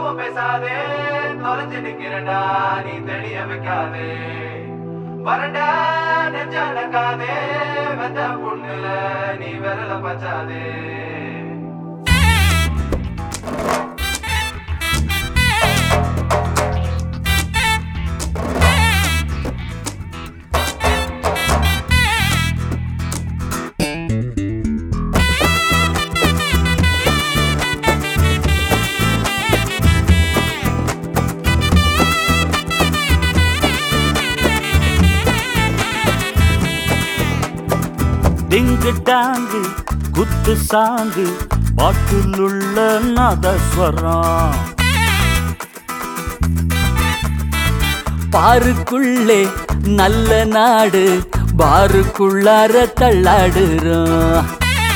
தத்துவம் பேசாதே தொலைஞ்சு நிக்கிறடா நீ தெளிய வைக்காதே வரண்டா நெஞ்சடக்காதே வெந்த புண்ணுல நீ விரல பச்சாதே டிங்கு டாங்கு குத்து சாங்கு பாட்டிலுள்ள நாதஸ்வரம் பாருக்குள்ளே நல்ல நாடு பாருக்குள்ளார தள்ளாடுறோம்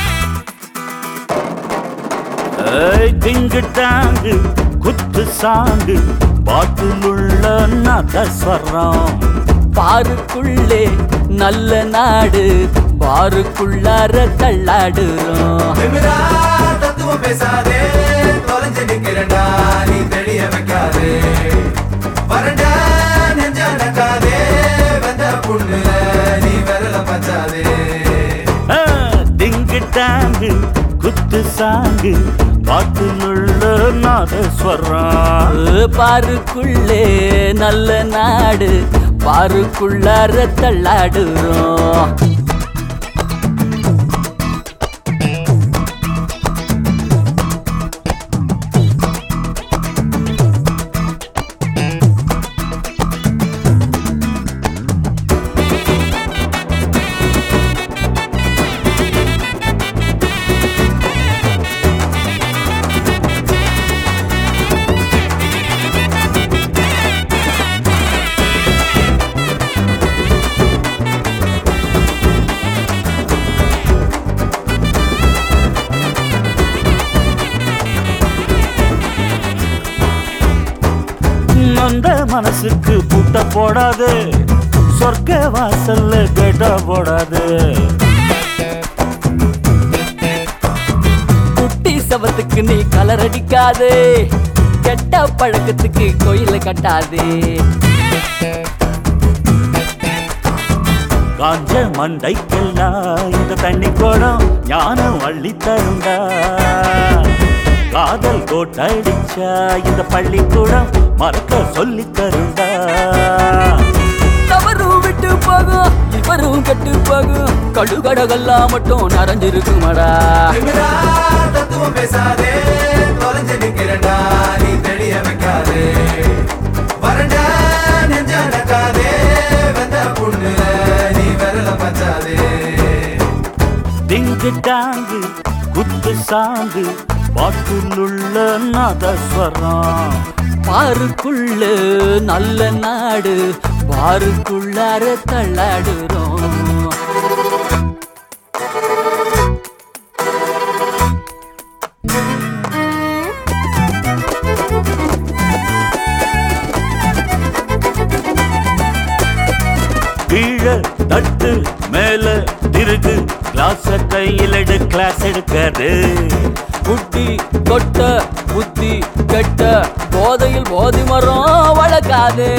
ஏய் டிங்கு டாங்கு குத்து சாங்கு பாட்டிலுள்ள நாதஸ்வரம் பாருக்குள்ளே நல்ல நாடு பாருக்குள்ளார தள்ளாடுறோம் திமிரா தத்துவம் பேசாதே தொலைஞ்சு நிக்கிறடா நீ தெளிய வைக்காதே வரண்டா நெஞ்சடக்காதே வெந்த புண்ணுல நீ விரல பச்சாதே ஆ, டிங்கு டாங்கு குத்து சாங்கு பாட்டிலுள்ள நாதஸ்வரம் ஏ, பாருக்குள்ளே நல்ல நாடு பாருக்குள்ளார தள்ளாடுறோம் அந்த மனசுக்கு பூட்ட போடாது சொர்க்க வாசல்ல கேட்ட போடாது குட்டி சவத்துக்கு நீ கலர் அடிக்காதே கெட்ட பழக்கத்துக்கு கோயில கட்டாதே காஞ்ச மண்டைக்கெல்லாம் இந்த தண்ணி கோடம் ஞானம் அள்ளி தருண்டா காதல் கோட்டடிச்சா இந்த பள்ளிக்கூடம் மறக்க சொல்லி தருண்டா தவறும் விட்டு போகும் இவரும் கெட்டு போகும் கடுகடகெல்லாம் மட்டும் நிறைஞ்சிருக்குமடா திமிரா தத்துவம் பேசாதே தொலைஞ்சு நிக்கிறடா நீ தெளிய வைக்காதே வரண்டா நெஞ்சடக்காதே வெந்த புண்ணுல நீ விரல பச்சாதே டிங்கு டாங்கு குத்து சாங்கு பாட்டுள்ள நாதஸ்வரம் பாருக்குள்ள நல்ல நாடு பாருக்குள்ளார தள்ளாடுறோம் கீழே தட்டு மேல திருகு கிளாஸ் கையில் எடு கிளாஸ் எடுக்காது புட்டி கொட்ட புத்தி கெட்ட போதையில் போதி மரம் வளர்க்காதே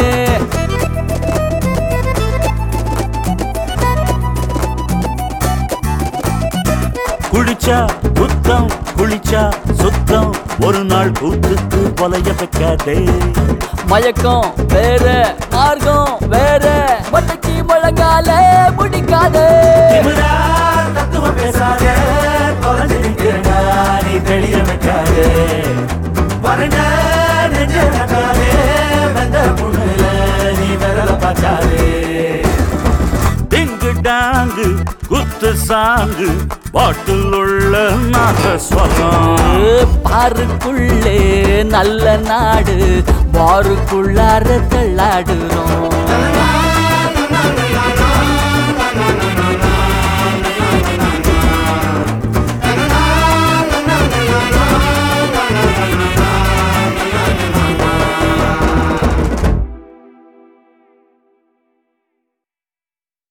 குளிச்சா புத்தம் குளிச்சா சுத்தம் ஒரு நாள் கூத்துக்கு கொலைய வைக்காதே மயக்கம் வேற மார்க்கம் வேற மட்டைக்கு முழங்கால முடிக்காதே திமிரா தத்துவம் பேசாதே தொலைஞ்சு நிக்கிறடா நீ தெளிய வைக்காதே வரண்டா நெஞ்ச நக்காதே வந்த புண்ணுல நீ விரல பார்க்காதே டிங்கு டாங்கு குத்து சாங்கு பாட்டில் உள்ள நாதஸ்வரம் பாருக்குள்ளே நல்ல நாடு பாருக்குள்ளார தள்ளாடுறோம்